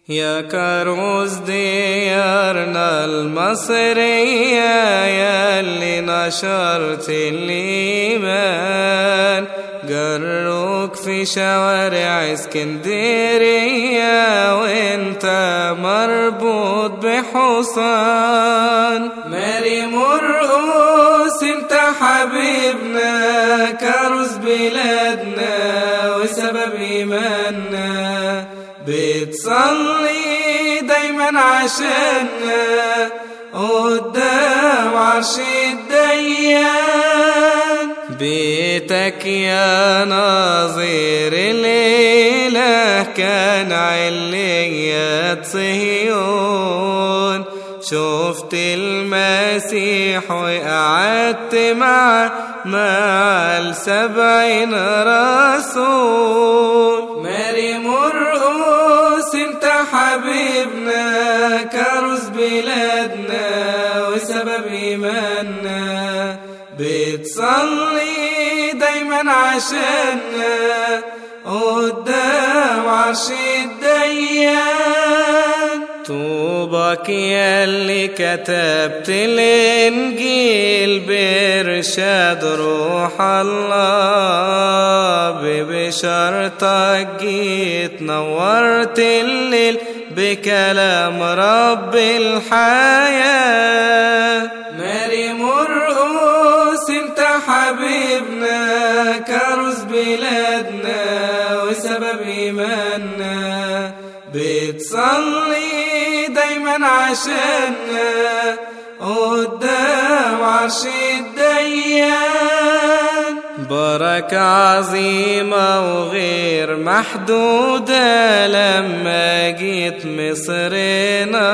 يا كروز ديارنا المصرية يا اللي نشرت الإيمان قروك في شوارع اسكندرية وانت مربوط بحصان ماري مرقوس انت حبيبنا كروز بلادنا وسبب إيماننا بتصلي دايما عشاننا قدام عرش الديان بيتك يا ناظر الليلة كان علية صهيون شفت المسيح وقعدت معه مع السبعين رسول ماري مرقوس انت حبيبنا كرز بلادنا وسبب ايماننا بتصلي دايما عشاننا قدام عرش الديان طوبك يا اللي كتبت الانجيل بارشاد روح الله ببشارتك جيت نورت الليل بكلام رب الحياه ماري مرقوس انت حبيبنا كرز بلادنا وسبب ايماننا بتصلي دايما عشاننا قدام عرش الديان بركة عظيمة وغير محدودة لما جيت مصرنا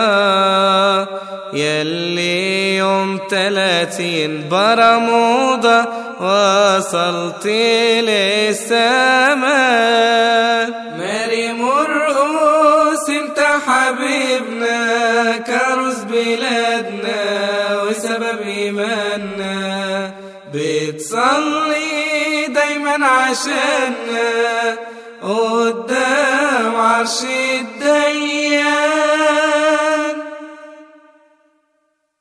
يلي يوم تلاتين برموضة وصلت للسماء ماري مرقوس انت حبيبنا كرز بلادنا وسبب ايماننا بتصلي دايما عشاننا قدام عرش الديان